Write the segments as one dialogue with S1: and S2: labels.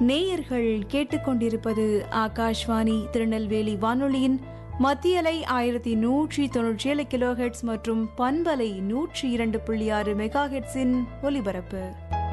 S1: நேயர்கள் கேட்டுக்கொண்டிருப்பது ஆகாஷ்வாணி திருநெல்வேலி வானொலியின் மத்தியலை ஆயிரத்தி நூற்றி தொன்னூற்றி ஏழு கிலோஹெட்ஸ் மற்றும் பண்பலை நூற்றி இரண்டு புள்ளி ஆறு மெகா ஹெட்ஸின் ஒலிபரப்பு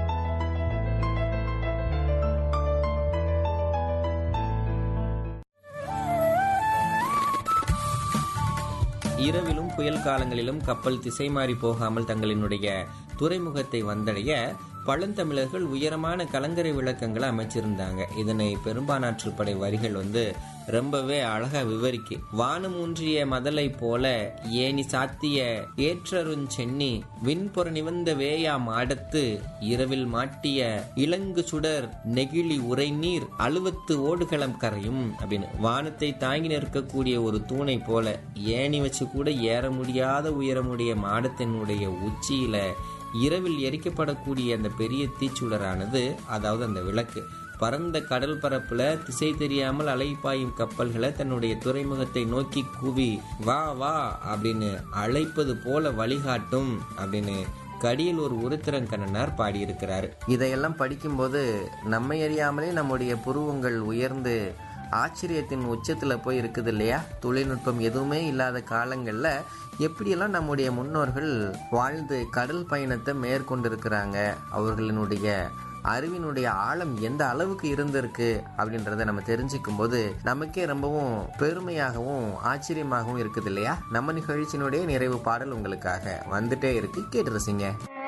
S2: இரவிலும் புயல் காலங்களிலும் கப்பல் திசை மாறி போகாமல் தங்களினுடைய துறைமுகத்தை வந்தடைய பழந்தமிழர்கள் உயரமான கலங்கரை விளக்கங்களை அமைச்சிருந்தாங்க இதனை பெரும்பானாற்று படை வரிகள் வந்து ரொம்பவே அழகா விவரிக்கு வானம் ஊன்றிய மதலை போல ஏனி சாத்திய ஏற்றருஞ்சென்னி விண்புற நிவந்த வேயா மாடத்து இரவில் மாட்டிய இளங்கு சுடர் நெகிழி உரைநீர் அழுவத்து ஓடுகளம் கரையும் அப்படின்னு வானத்தை தாங்கி நிற்கக்கூடிய ஒரு தூணை போல ஏணி வச்சு கூட ஏற முடியாத உயரமுடைய மாடத்தினுடைய உச்சியில இரவில் எரிக்கப்படக்கூடிய அந்த பெரிய தீச்சுடரானது அதாவது அந்த விளக்கு பரந்த கடல் பரப்புல திசை தெரியாமல் அலைப்பாயும் கப்பல்களை தன்னுடைய துறைமுகத்தை நோக்கி கூவி வா வா அப்படின்னு அழைப்பது போல வழிகாட்டும் அப்படின்னு கடியில் ஒரு உருத்திரங்கண்ணனார் பாடியிருக்கிறார்
S3: இதையெல்லாம் படிக்கும்போது நம்மை அறியாமலே நம்முடைய புருவங்கள் உயர்ந்து ஆச்சரியத்தின் உச்சத்தில் போய் இருக்குது இல்லையா தொழில்நுட்பம் எதுவுமே இல்லாத காலங்களில் எப்படியெல்லாம் நம்முடைய முன்னோர்கள் வாழ்ந்து கடல் பயணத்தை மேற்கொண்டிருக்கிறாங்க அவர்களினுடைய அறிவினுடைய ஆழம் எந்த அளவுக்கு இருந்திருக்கு அப்படின்றத நம்ம தெரிஞ்சுக்கும் போது நமக்கே ரொம்பவும் பெருமையாகவும் ஆச்சரியமாகவும் இருக்குது இல்லையா நம்ம நிகழ்ச்சியினுடைய நிறைவு பாடல் உங்களுக்காக வந்துட்டே இருக்கு கேட்டு ரசிங்க